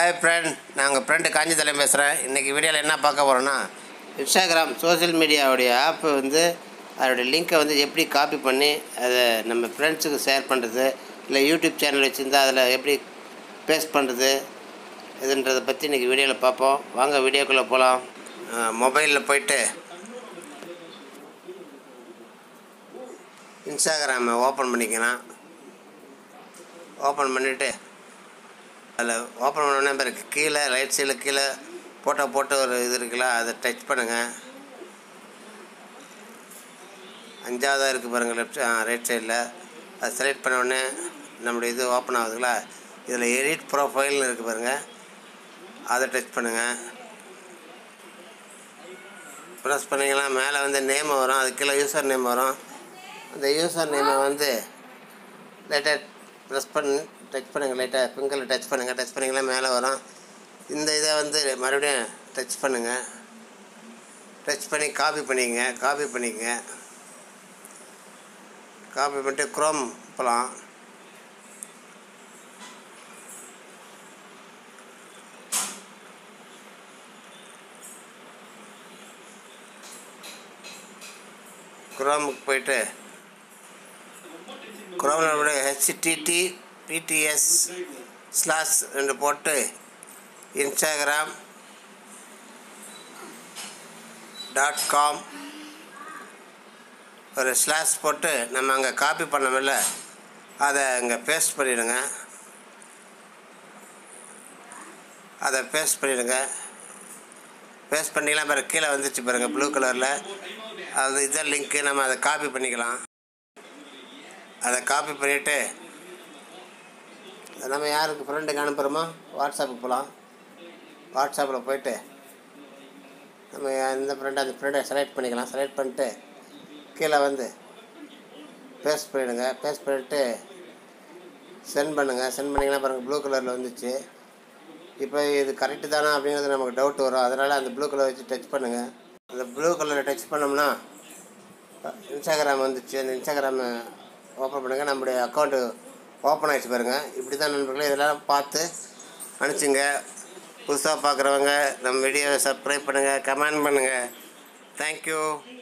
hi friend நான் உங்கள் friend காஞ்சி தலையம் பேசுகிறேன் இன்றைக்கி வீடியோவில் என்ன பார்க்க போகிறோன்னா இன்ஸ்டாகிராம் சோஷியல் மீடியாவுடைய ஆப்பு வந்து அதோடைய லிங்க்கை வந்து எப்படி காப்பி பண்ணி அதை நம்ம ஃப்ரெண்ட்ஸுக்கு ஷேர் பண்ணுறது இல்லை யூடியூப் சேனல் வச்சுருந்தா அதில் எப்படி பேஸ்ட் பண்ணுறது இதுன்றதை பற்றி இன்றைக்கி வீடியோவில் பார்ப்போம் வாங்க வீடியோக்குள்ளே போகலாம் மொபைலில் போயிட்டு இன்ஸ்டாகிராமை ஓப்பன் பண்ணிக்கலாம் ஓப்பன் பண்ணிவிட்டு அதில் ஓப்பன் பண்ணோடனே பிறகு கீழே ரைட் சைடில் கீழே ஃபோட்டோ போட்டு ஒரு இது இருக்குல்ல அதை டச் பண்ணுங்கள் அஞ்சாவதாக இருக்குது பாருங்கள் லெஃப்ட் ரைட் சைடில் அதை செலக்ட் பண்ண உடனே நம்மளுடைய இது ஓப்பன் ஆகுதுங்களா இதில் எடிட் ப்ரொஃபைல்னு இருக்குது பாருங்கள் அதை டச் பண்ணுங்கள் ப்ரெஸ் பண்ணிங்கன்னா மேலே வந்து நேம் வரும் அது கீழே யூசர் நேம் வரும் அந்த யூசர் நேமை வந்து லைட்டாக ப்ரெஸ் பண்ணி டச் பண்ணுங்கள் லைட்டாக ஃபிங்கரில் டச் பண்ணுங்கள் டச் பண்ணிங்கன்னா மேலே வரும் இந்த இதை வந்து மறுபடியும் டச் பண்ணுங்கள் டச் பண்ணி காப்பி பண்ணிக்கங்க காப்பி பண்ணிக்கங்க காப்பி பண்ணிட்டு குரோம் போகலாம் குரோமுக்கு போயிட்டு குரோமில் ஹெச்டிடி பிடிஎஸ் ஸ்லாஷ் ரெண்டு போட்டு இன்ஸ்டாகிராம் டாட் காம் ஒரு ஸ்லாஷ் போட்டு நம்ம அங்கே காப்பி பண்ணோமில்ல அதை அங்கே பேஸ்ட் பண்ணிவிடுங்க அதை பேஸ்ட் பண்ணிவிடுங்க பேஸ்ட் பண்ணிக்கலாம் பாருங்க கீழே வந்துச்சு பாருங்கள் ப்ளூ கலரில் அது இதான் லிங்க்கு நம்ம அதை காப்பி பண்ணிக்கலாம் அதை காப்பி பண்ணிவிட்டு நம்ம யாருக்கு ஃப்ரெண்டுக்கு அனுப்புகிறோமோ வாட்ஸ்அப்புக்கு போகலாம் வாட்ஸ்அப்பில் போயிட்டு நம்ம இந்த ஃப்ரெண்டை அந்த ஃப்ரெண்டை செலக்ட் பண்ணிக்கலாம் செலக்ட் பண்ணிட்டு கீழே வந்து பேஸ்ட் பண்ணிவிடுங்க பேஸ்ட் பண்ணிவிட்டு சென்ட் பண்ணுங்கள் சென்ட் பண்ணிங்கன்னா பாருங்கள் ப்ளூ கலரில் வந்துச்சு இப்போ இது கரெக்டு தானா அப்படிங்கிறது நமக்கு டவுட் வரும் அதனால் அந்த ப்ளூ கலர் வச்சு டச் பண்ணுங்கள் அந்த ப்ளூ கலரை டச் பண்ணோம்னா இன்ஸ்டாகிராம் வந்துச்சு அந்த இன்ஸ்டாகிராமை ஓப்பன் பண்ணுங்கள் நம்முடைய அக்கௌண்ட்டு ஓப்பன் ஆகிடுச்சு பாருங்கள் இப்படி தான் நண்பர்களே இதெல்லாம் பார்த்து அனுப்பிச்சுங்க புதுசாக பார்க்குறவங்க நம்ம வீடியோவை சப்ஸ்கிரைப் பண்ணுங்கள் கமெண்ட் பண்ணுங்கள் தேங்க்யூ